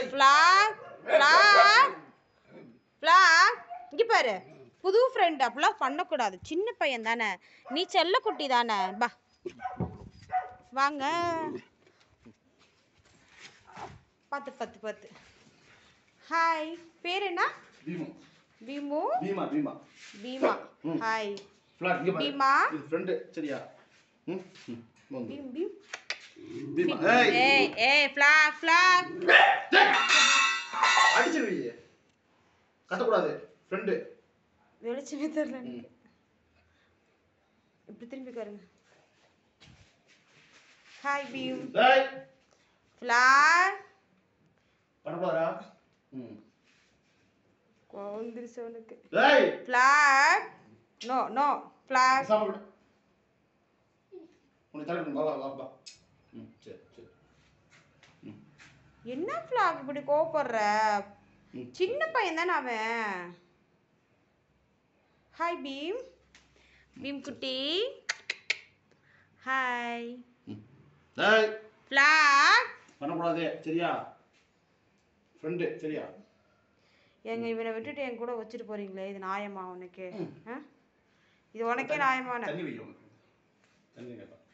Flag flag flag இங்க பாரு புது ஃப்ரெண்ட் அப்படிலாம் பண்ணக்கூடாது சின்ன பையன் தானே நீ செல்ல குட்டி தானே பா வாங்க பத்து பத்து பத்து ஹாய் பேர் என்ன பீமா பீமு பீமா பீமா பீமா ம். ஹாய் ஃப்ளாக் இங்க பாரு பீமா. இது ஃப்ரெண்ட் சரியா ம் ம், வாங்க. பீம் பீம் பீமா ஏய் ஏய் ஏய் ஃப்ளாக் ஃப்ளாக் அடிச்சிருவீங்க கட்டக்கூடாது ஃப்ரெண்டு வெளிச்சமே தெரியல எனக்கு இப்படி திரும்பி பாருங்க ஹாய் பீம் டேய் ஃப்ளாக் பண்ணக்கூடாதா ம் வந்துருச்சு உனக்கு டேய் ஃப்ளாக் நோ நோ ஃப்ளாக் சாப்பிடு உனக்கு தலை வா வா வா வா ம் சரி சரி என்ன ஃப்ளாக் இப்படி கோவப்படுற ம். சின்ன பையன் தானே அவன் ஹாய் பீம் பீம் குட்டி ஹாய் ம் டேய் ஃப்ளாக் பண்ணக்கூடாது சரியா ஃப்ரெண்டு சரியா எங்க இவனை விட்டுட்டு என் கூட வச்சுட்டு போறீங்களே இது நியாயமா உனக்கு ஆ? இது உனக்கே நியாயமான தண்ணி வைக்க உனக்கு தண்ணி கேட்பா